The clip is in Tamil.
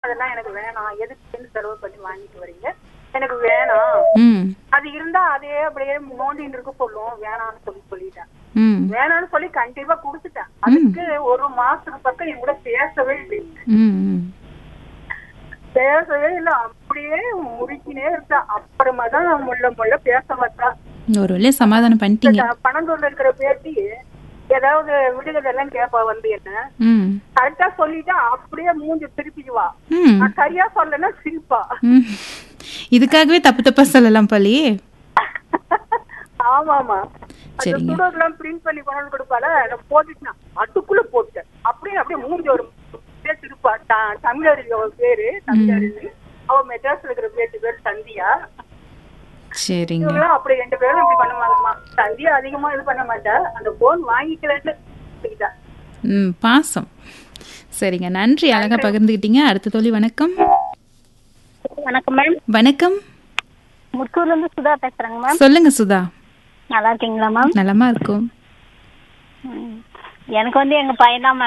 அதெல்லாம் எனக்கு வேணாம் எதுக்கு செலவு பண்ணி வாங்கிட்டு வரீங்க எனக்கு வேணாம் ம் அது இருந்தா அதே அப்படியே நோண்டின்னு இருக்க சொல்லும் வேணாம்னு சொல்லி சொல்லிட்டேன் ம் வேணாம்னு சொல்லி கண்டிப்பா கொடுத்துட்டேன் அதுக்கு ஒரு மாசத்துக்கு பக்கம் என் கூட பேசவே இல்லை ம் ம் பேசவே இல்லை அப்படியே முறுக்கினே இருந்தா அப்புறமா தான் முள்ள முள்ள பேச வந்தா ஒரு வழியா சமாதானம் பண்ணிட்டீங்க பணந்தூர்ல இருக்கிற பேட்டி ஏதாவது விடுகதெல்லாம் கேப்பா வந்து என்ன ம் கரெக்டா சொல்லிட்டா அப்படியே மூஞ்சி திருப்பிக்குவா ம் நான் சரியா சொல்லனா சிரிப்பா ம் இதுக்காகவே தப்பு தப்பா சொல்லலாம் பள்ளி ஆமாமா அந்த சரிங்க. சுடர்லாம் பிரிண்ட் பண்ணி கொண்டு வந்து கொடுப்பால நான் போட்டுட்டேன் அதுக்குள்ள போட்டேன் அப்படியே அப்படியே மூஞ்சி ஒரு அப்படியே திருப்பா த- தமிழருவி அவ பேரு தமிழருவி அவ மெட்ராஸ்ல இருக்கிற பேட்டு பேர் சந்தியா சரிங்க இவங்களும் அப்படி ரெண்டு பேரும் இப்படி பண்ண மாட்டோமா சந்தியா அதிகமா இது பண்ண மாட்டா அந்த போன் வாங்கிக்கலன்னு சொல்லிட்டா. ம் பாசம் சரிங்க நன்றி அழகா பகிர்ந்துக்கிட்டீங்க அடுத்த தோழி வணக்கம் வணக்கம் மேம் வணக்கம் முத்தூர்ல இருந்து சுதா பேசுறேங்க மேம் சொல்லுங்க சுதா நல்லா இருக்கீங்களா மேம் நலமா இருக்கும் ம். எனக்கு வந்து எங்க பையன் தான் மேம்